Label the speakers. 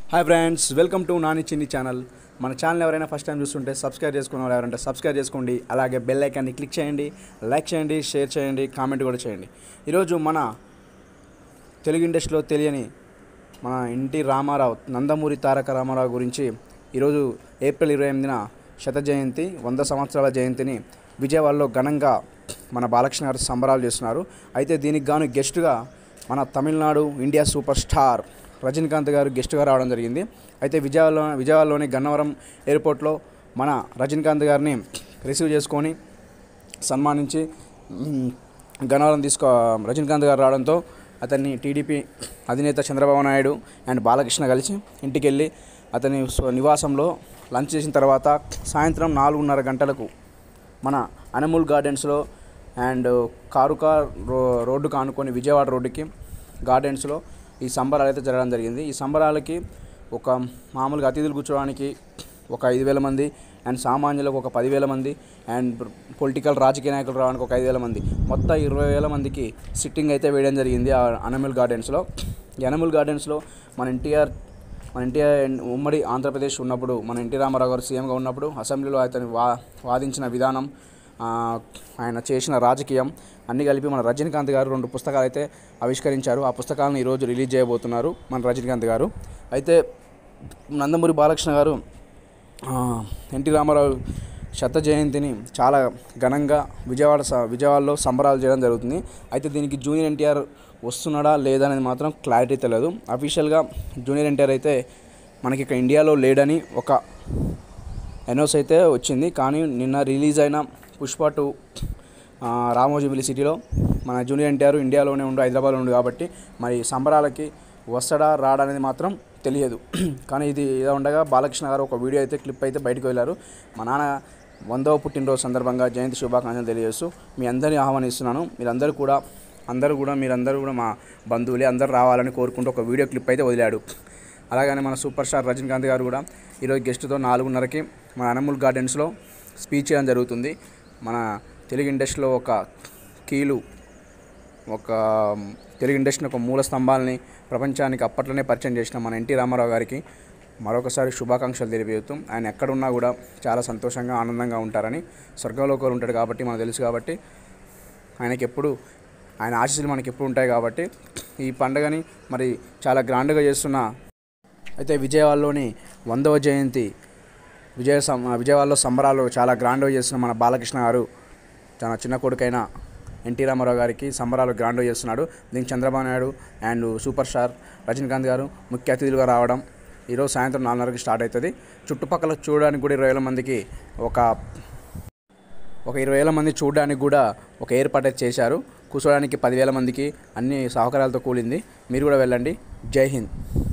Speaker 1: hi friends welcome to Nani Chinni channel మన channel ఎవరైనా first time చూస్తుంటే సబ్స్క్రైబ్ చేసుకున్న వాళ్ళు ఎవరంటే సబ్స్క్రైబ్ చేసుకోండి అలాగే బెల్ ఐకాన్ని క్లిక్ చేయండి లైక్ చేయండి షేర్ చేయండి కామెంట్ కూడా చేయండి ఈరోజు మన తెలుగు ఇండస్ట్రీలో తెలియని మన ఎన్టీ రామారావు నందమూరి తారక రామారావు గురించి ఈరోజు ఏప్రిల్ ఇరవై ఎనిమిదిన శత జయంతి వంద సంవత్సరాల జయంతిని విజయవాడలో ఘనంగా మన బాలకృష్ణ గారు సంబరాలు చేస్తున్నారు అయితే దీనికి గాను గెస్టుగా మన Tamilnadu India super star Rajinikanth garu గెస్టుగా రావడం జరిగింది అయితే విజయవాడలో విజయవాడలోని గన్నవరం ఎయిర్పోర్ట్లో మన రజనీకాంత్ గారిని రిసీవ్ చేసుకొని సన్మానించి మ్, గన్నవరం తీసుకో రజనీకాంత్ గారు రావడంతో అతన్ని టీడీపీ అధినేత చంద్రబాబు నాయుడు అండ్ బాలకృష్ణ కలిసి ఇంటికి వెళ్ళి అతని స్వ- నివాసంలో లంచ్ చేసిన తర్వాత సాయంత్రం నాలుగున్నర గంటలకు మన అనమూల్ గార్డెన్స్లో అండ్ కారుకా రో రోడ్డుకు ఆనుకొని విజయవాడ రోడ్డుకి గార్డెన్స్లో ఈ సంబరాలు అయితే జరగడం జరిగింది ఈ సంబరాలకి ఒక మామూలుగా అతిథులు కూర్చోవడానికి ఒక ఐదు వేల మంది అండ్ సామాన్యులకు ఒక పదివేల మంది అండ్ పొలిటికల్ రాజకీయ నాయకులు రావడానికి ఒక ఐదు వేల మంది మొత్తం ఇరవై వేల మందికి సిట్టింగ్ అయితే వేయడం జరిగింది ఆ అనమల్ గార్డెన్స్లో ఈ అనమల్ గార్డెన్స్లో మన ఎన్టీఆర్ మన ఎన్టీఆర్ ఉమ్మడి ఆంధ్రప్రదేశ్ ఉన్నప్పుడు మన ఎన్టీ రామారావు గారు సీఎంగా ఉన్నప్పుడు అసెంబ్లీలో అతను వా వాదించిన విధానం ఆ, ఆయన చేసిన రాజకీయం అన్నీ కలిపి మన రజనీకాంత్ గారు రెండు పుస్తకాలు అయితే ఆవిష్కరించారు ఆ పుస్తకాలను ఈరోజు రిలీజ్ చేయబోతున్నారు మన రజనీకాంత్ గారు అయితే నందమూరి బాలకృష్ణ గారు ఆ, ఎన్టీ రామారావు శత జయంతిని చాలా ఘనంగా విజయవాడ స- విజయవాడలో సంబరాలు చేయడం జరుగుతుంది అయితే దీనికి జూనియర్ ఎన్టీఆర్ వస్తున్నాడా లేదా అనేది మాత్రం క్లారిటీ తెలియదు అఫీషియల్గా జూనియర్ ఎన్టీఆర్ అయితే మనకి ఇక్కడ ఇండియాలో లేడని ఒక అనౌన్స్ అయితే వచ్చింది కానీ నిన్న రిలీజ్ అయిన పుష్ప టూ రామోజీమిలి సిటీలో మన జూనియర్ ఎన్టీఆర్ ఇండియాలోనే ఉండు హైదరాబాద్లో ఉండు కాబట్టి మరి సంబరాలకి వస్తాడా రాడా అనేది మాత్రం తెలియదు కానీ ఇది ఇలా ఉండగా బాలకృష్ణ గారు ఒక వీడియో అయితే క్లిప్ అయితే బయటకు వెళ్ళారు మా నాన్న వందవ పుట్టినరోజు సందర్భంగా జయంతి శుభాకాంక్షలు తెలియజేస్తూ మీ అందరినీ ఆహ్వానిస్తున్నాను మీరందరూ కూడా అందరూ కూడా మీరందరూ కూడా మా బంధువులే అందరూ రావాలని కోరుకుంటూ ఒక వీడియో క్లిప్ అయితే వదిలాడు అలాగనే మన సూపర్ స్టార్ రజనీకాంత్ గారు కూడా ఈరోజు గెస్ట్తో నాలుగున్నరకి మన అనమూల్ గార్డెన్స్లో స్పీచ్ చేయడం జరుగుతుంది మన తెలుగు ఇండస్ట్రీలో ఒక కీలు ఒక తెలుగు ఇండస్ట్రీని ఒక మూల స్తంభాలని ప్రపంచానికి అప్పట్లోనే పరిచయం చేసిన మన ఎన్టీ రామారావు గారికి మరొకసారి శుభాకాంక్షలు తెలియజేస్తూ ఆయన ఎక్కడున్నా కూడా చాలా సంతోషంగా ఆనందంగా ఉంటారని స్వర్గంలో ఒకరు ఉంటాడు కాబట్టి మనకు తెలుసు కాబట్టి ఆయనకి ఎప్పుడు ఆయన ఆశీస్సులు మనకి ఎప్పుడు ఉంటాయి కాబట్టి ఈ పండుగని మరి చాలా గ్రాండ్గా చేస్తున్న అయితే విజయవాడలోని వందవ జయంతి విజయ సం విజయవాడలో సంబరాలు చాలా గ్రాండ్గా చేస్తున్న మన బాలకృష్ణ గారు తన చిన్న కొడుకైన ఎన్టీ రామారావు గారికి సంబరాలు గ్రాండ్గా చేస్తున్నాడు దీనికి Chandrababu Naidu and super star Rajinikanth garu ముఖ్య అతిథులుగా రావడం ఈరోజు సాయంత్రం నాలుగున్నరకి స్టార్ట్ అవుతుంది చుట్టుపక్కల చూడడానికి కూడా ఇరవై వేల మందికి ఒక ఒక ఇరవై వేల మంది చూడడానికి కూడా ఒక ఏర్పాటు అయితే చేశారు కూర్చోడానికి పదివేల మందికి అన్ని సౌకర్యాలతో కూలింది మీరు కూడా వెళ్ళండి జై హింద్